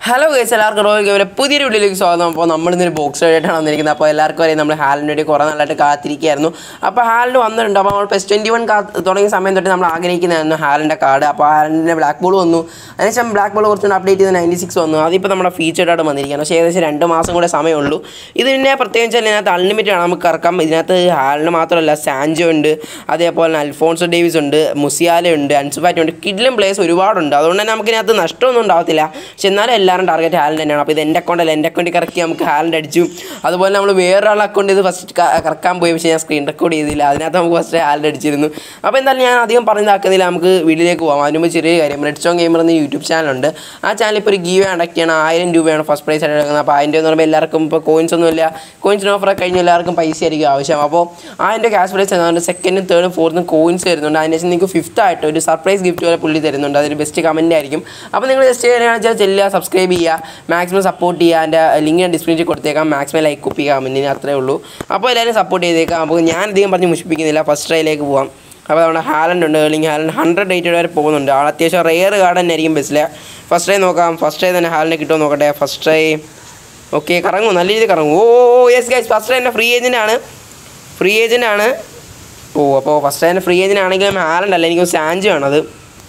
hello guys എല്ലാവർക്കും royal ഗെയിമിലെ പുതിയൊരു വീഡിയോയിലേക്ക് സ്വാഗതം അപ്പോൾ നമ്മൾ ഇന്നൊരു ബോക്സ് ആയിട്ടാണ് വന്നിരിക്കുന്നത് അപ്പോൾ എല്ലാവർക്കും അറിയാം നമ്മൾ ഹാലിന് വേണ്ടി കുറേ നാളായിട്ട് കാത്തിരിക്കുകയായിരുന്നു അപ്പോൾ ഹാലിന് വന്നിട്ടുണ്ട് അപ്പോൾ നമ്മൾ പ്ലസ് ട്വൻറ്റി വൺ തുടങ്ങിയ സമയം തൊട്ട് നമ്മൾ ആഗ്രഹിക്കുന്നതായിരുന്നു ഹാലിൻ്റെ കാർഡ് അപ്പോൾ ഹാലിൻ്റെ ബ്ലാക്ക് ബോൾ വന്നു അതിനുശേഷം ബ്ലാക്ക് ബോൾ കുറച്ചുകൂടി അപ്ഡേറ്റ് ചെയ്ത് നയൻറ്റി സിക്സ് വന്നു അതിപ്പോൾ നമ്മുടെ ഫീച്ചേർഡായിട്ട് വന്നിരിക്കുകയാണ് പക്ഷേ ഏകദേശം രണ്ട് മാസം കൂടെ സമയമുള്ളൂ ഇത് പിന്നെ പ്രത്യേകിച്ച് ഇതിനകത്ത് അൺലിമിറ്റഡ് ആണ് നമുക്ക് ഇറക്കാം ഇതിനകത്ത് ഹാലിന് മാത്രമല്ല സാൻജോ ഉണ്ട് അതേപോലെ തന്നെ അൽഫോൺസോ ഡേവിസ് ഉണ്ട് മുസിയാല ഉണ്ട് അൻസുഫാറ്റി ഉണ്ട് കിഡ്ലും പ്ലേസ് ഒരുപാടുണ്ട് അതുകൊണ്ട് തന്നെ നമുക്ക് ഇതിനകത്ത് നഷ്ടമൊന്നും ഉണ്ടാകത്തില്ല പക്ഷെ എന്നാലും എല്ലാവരും ടാർഗറ്റ് ഹാലൻഡ് തന്നെയാണ് അപ്പോൾ ഇത് എൻ്റെ അക്കൗണ്ടല്ല എൻ്റെ അക്കൗണ്ടിൽ കറക്കി നമുക്ക് ഹാലൻഡ് അടിച്ചു അതുപോലെ നമ്മൾ വേറൊരാളുടെ അക്കൗണ്ട് ഇത് ഫസ്റ്റ് കറക്കാൻ പോയി പക്ഷേ ഞാൻ സ്ക്രീൻ റെക്കോർഡ് ചെയ്തില്ല അതിനകത്ത് നമുക്ക് ഫസ്റ്റ് ഹാലൻഡ് അടിച്ചിരുന്നു അപ്പോൾ എന്തായാലും ഞാൻ അധികം പറഞ്ഞതാക്കുന്നില്ല നമുക്ക് വീട്ടിലേക്ക് പോകാം അതിന് മുമ്പ് ചെറിയ കാര്യം റെഡ് സ്റ്റോൺ ഗെയിമർ എന്ന യൂട്യൂബ് ചാനലുണ്ട് ആ ചാനൽ ഇപ്പോൾ ഒരു ഗീവ് കണ്ടക്ട് ചെയ്യണം ആയിരം രൂപയാണ് ഫസ്റ്റ് പ്രൈസ് ആയിട്ട് എടുക്കുന്നത് അപ്പോൾ ആയിരം രൂപ എന്ന് പറയുമ്പോൾ എല്ലാവർക്കും ഇപ്പോൾ കോയിൻസ് ഒന്നുമില്ല കോയിൻസിന് ഓഫർ കഴിഞ്ഞ എല്ലാവർക്കും പൈസ ആയിരിക്കും ആവശ്യം അപ്പോൾ ആയിരം രൂപ ക്യാഷ് പ്രൈസ് തന്നുകൊണ്ട് സെക്കൻഡും തേർഡും ഫോർത്തും കോയിൻസ് തരുന്നുണ്ട് അതിന് ശേഷം നിങ്ങൾക്ക് ഫിഫ്ത്ത് ആയിട്ട് ഒരു സർപ്രൈസ് ഗിഫ്റ്റ് പോലെ പുള്ളി തരുന്നുണ്ട് അതൊരു ബെസ്റ്റ് കമൻറ്റ് ആയിരിക്കും അപ്പോൾ നിങ്ങൾ ജസ്റ്റ് ചെയ്യുകയാണെന്ന് വെച്ചാൽ ചെല്ലുക സബ്സ്ക്രൈബ് ചെയ്യുക മാക്സിമം സപ്പോർട്ട് ചെയ്യുക എൻ്റെ ലിങ്ക് ഞാൻ ഡിസ്ക്രിപ്ഷനിൽ കൊടുത്തേക്കാം മാക്സിമം ലൈക്ക് കുപ്പ് ചെയ്യുക കമൻറ്റിന് അത്രേ ഉള്ളൂ അപ്പോൾ എല്ലാവരും സപ്പോർട്ട് ചെയ്തേക്കാം അപ്പോൾ ഞാൻ അധികം പറഞ്ഞ് മുഷിപ്പിക്കുന്നില്ല ഫസ്റ്റ് ട്രൈയിലേക്ക് പോവാം അപ്പോൾ നമ്മുടെ ഹാലൻഡ് ഉണ്ട് ഏർലിംഗ് ഹാലൻഡ് ഹൺഡ്രഡ് റേറ്റഡ് വരെ പോകുന്നുണ്ട് ആൾ അത്യാവശ്യം റെയർ കാർഡ് തന്നെ ആയിരിക്കും ബസ്സിൽ ഫസ്റ്റ് ട്രൈ നോക്കാം ഫസ്റ്റ് ട്രൈ തന്നെ ഹാലിനെ കിട്ടുമോ നോക്കട്ടെ ഫസ്റ്റ് ട്രൈ ഓക്കെ കറങ്ങും നല്ല രീതിയിൽ കറങ്ങും oh yes guys first try എൻ്റെ ഫ്രീ ഏജൻ്റ് ആണ് ഫ്രീ ഏജൻ്റ് ആണ് ഓ അപ്പോൾ ഫസ്റ്റ് ട്രൈ ഫ്രീ ഏജൻ്റ് ആണെങ്കിലും ഹാലൻഡ് അല്ല എനിക്ക് സാൻജോ ആണത്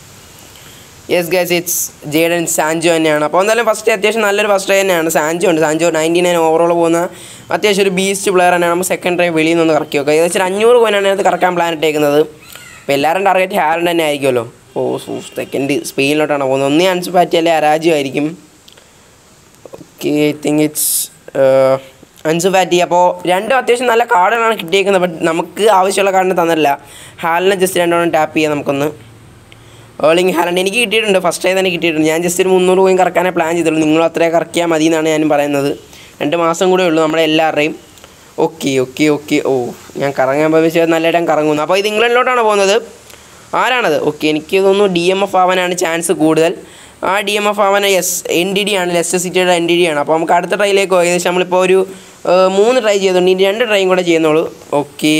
yes guys it's Jadon Sancho തന്നെയാണ് അപ്പോൾ എന്തായാലും ഫസ്റ്റ് അത്യാവശ്യം നല്ലൊരു ഫസ്റ്റ് തന്നെയാണ് സാൻജോ ഉണ്ട് സാൻജോ നയൻറ്റി നയൻ ഓവറോൾ പോകുന്ന അത്യാവശ്യം ഒരു ബീസ്റ്റ് പ്ലെയർ തന്നെയാണ് നമ്മൾ സെക്കൻഡ് ഡ്രൈവ് വെളിയിൽ നിന്ന് കറക്കി വെക്കുക ഏകദേശം ഒരു അഞ്ഞൂറ് കോയിനാണ് അതിനകത്ത് കറക്കാൻ പ്ലാൻ ഇട്ടേക്കുന്നത് അപ്പോൾ എല്ലാവരും ടാർഗറ്റ് ഹാലൻഡ് തന്നെ ആയിരിക്കുമല്ലോ ഓ സെക്കൻഡ് സ്പെയിനിലോട്ടാണ് പോകുന്നത് ഒന്നേ അൻസ് പാറ്റി അല്ലെ അരാജ്യമായിരിക്കും okay I think it's Ansu Fati അപ്പോൾ രണ്ടും അത്യാവശ്യം നല്ല കാർഡുകളാണ് കിട്ടിയേക്കുന്നത് ബട്ട് നമുക്ക് ആവശ്യമുള്ള കാർഡിന് തന്നില്ല ഹാലിനെ ജസ്റ്റ് രണ്ടോണം ടാപ്പ് ചെയ്യാം നമുക്കൊന്ന് ഏർലിംഗ് ഹാലൻഡ് എനിക്ക് കിട്ടിയിട്ടുണ്ട് ഫസ്റ്റ് ടൈം തന്നെ കിട്ടിയിട്ടുണ്ട് ഞാൻ ജസ്റ്റ് ഒരു മുന്നൂറ് കോയിൻ കറക്കാനേ പ്ലാൻ ചെയ്തുള്ളൂ നിങ്ങൾ അത്രയും കറക്കിയാൽ മതി എന്നാണ് ഞാൻ പറയുന്നത് രണ്ട് മാസം കൂടെ ഉള്ളൂ നമ്മളെ എല്ലാവരുടെയും ഓക്കെ ഓക്കെ ഓക്കെ ഓ ഞാൻ കറങ്ങാൻ പോയി വെച്ചാൽ നല്ല ഇടം കറങ്ങുന്നു അപ്പോൾ ഇത് ഇംഗ്ലണ്ടിലോട്ടാണ് പോകുന്നത് ആരാണത് ഓക്കെ എനിക്ക് തോന്നുന്നു ഡി എം എഫ് ആവാനാണ് ചാൻസ് കൂടുതൽ ആ ഡി എം എഫ് ആവാൻ എസ് എൻ ഡി ഡി ആണ് ലെസ്റ്റർ സിറ്റിയുടെ എൻ ഡി ഡി ആണ് അപ്പോൾ നമുക്ക് അടുത്ത ട്രൈയിലേക്ക് പോകാം ഏകദേശം നമ്മളിപ്പോൾ ഒരു ഏഹ്, മൂന്ന് ട്രൈ ചെയ്തുകൊണ്ട് ഇനി രണ്ട് ട്രൈയും കൂടെ ചെയ്യുന്നുള്ളൂ okay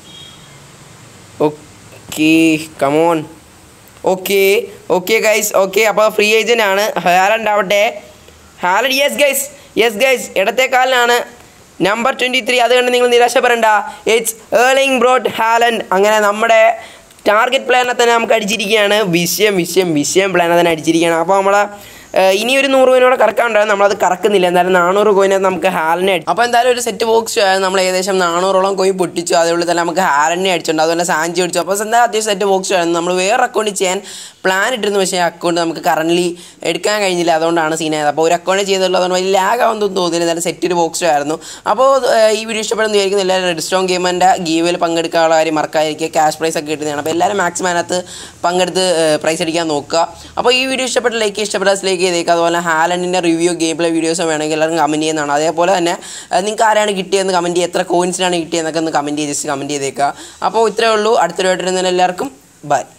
okay come on okay okay guys okay അപ്പോൾ ഫ്രീ ഏജൻ്റ് ആണ് ഹാലൻഡ് ആവട്ടെ Haaland yes guys yes guys ഇടത്തെ കാലിനാണ് നമ്പർ ട്വൻറ്റി ത്രീ അത് കണ്ട് നിങ്ങൾ നിരാശപ്പെടേണ്ട ഇറ്റ്സ് ഏർലിംഗ് ബ്രോഡ് ഹാലൻഡ് അങ്ങനെ നമ്മുടെ ടാർഗറ്റ് പ്ലാനെ തന്നെ നമുക്ക് അടിച്ചിരിക്കുകയാണ് വിഷയം വിഷയം വിഷയം പ്ലാനെ തന്നെ അടിച്ചിരിക്കുകയാണ് അപ്പോൾ നമ്മളെ ഏഹ്, ഇനി ഒരു നൂറ് കോയിനോടെ കറക്കാണ്ടായിരുന്നു നമ്മളത് കറക്കുന്നില്ല എന്തായാലും നാനൂറ് കോയിനകത്ത് നമുക്ക് ഹാലനെ അടിച്ചു അപ്പോൾ എന്തായാലും ഒരു സെറ്റ് ബോക്സ് നമ്മൾ ഏകദേശം നാനൂറോളം കോയിൻ പൊട്ടിച്ചു അതുപോലെ തന്നെ നമുക്ക് ഹാലനെ അടിച്ചിട്ടുണ്ട് അതുപോലെ സാഞ്ചി അടിച്ചു അപ്പോൾ എന്തായാലും അത്യാവശ്യം സെറ്റ് ബോക്സ് ആയിരുന്നു നമ്മൾ വേറെ അക്കൗണ്ട് ചെയ്യാൻ പ്ലാൻ ഇട്ടിരുന്നു പക്ഷേ അക്കൗണ്ട് നമുക്ക് കറൻ്റ് എടുക്കാൻ കഴിഞ്ഞില്ല അതുകൊണ്ടാണ് സീനായത് അപ്പോൾ ഒരു അക്കൗണ്ട് ചെയ്തുള്ളത് അതുകൊണ്ട് വലിയ ലാഗ് ആവുമെന്ന് തോന്നിയില്ല എന്തായാലും സെറ്റ് ഒരു ബോക്സ് ആയിരുന്നു അപ്പോൾ ഏഹ്, ഈ വീഡിയോ ഇഷ്ടപ്പെടുന്ന വിചാരിക്കുന്നു എല്ലാവരും റെഡ് സ്റ്റോൺ ഗെയിമിൻ്റെ ഗീവിൽ പങ്കെടുക്കാനുള്ള കാര്യം മറക്കാതിരിക്കുക ക്യാഷ് പ്രൈസ് ഒക്കെ കിട്ടുന്നതാണ് അപ്പോൾ എല്ലാവരും മാക്സിമം അതിനകത്ത് പങ്കെടുത്ത് പ്രൈസ് അടിക്കാൻ നോക്കുക അപ്പോൾ ഈ വീഡിയോ ഇഷ്ടപ്പെട്ട ലൈക്ക് ഇഷ്ടപ്പെട്ട ലൈക്ക് ചെയ്തേക്കുക അതുപോലെ ഹാലൻഡിൻ്റെ റിവ്യൂ ഗെയിം പ്ലേ വീഡിയോസ് വേണമെങ്കിൽ എല്ലാവരും കമൻറ്റ് ചെയ്യുന്നതാണ് അതേപോലെ തന്നെ ഏഹ്, നിങ്ങൾക്ക് ആരാണ് കിട്ടിയതെന്ന് കമൻറ്റ് ചെയ്യുക എത്ര കോയിൻസിനാണ് കിട്ടിയതെന്നൊക്കെ ഒന്ന് കമൻറ്റ് ചെയ്ത് ജസ്റ്റ് കമൻറ്റ് ചെയ്തേക്കുക അപ്പോൾ ഇത്രയേ ഉള്ളൂ അടുത്തൊരു വീട്ടിൽ എല്ലാവർക്കും ബൈ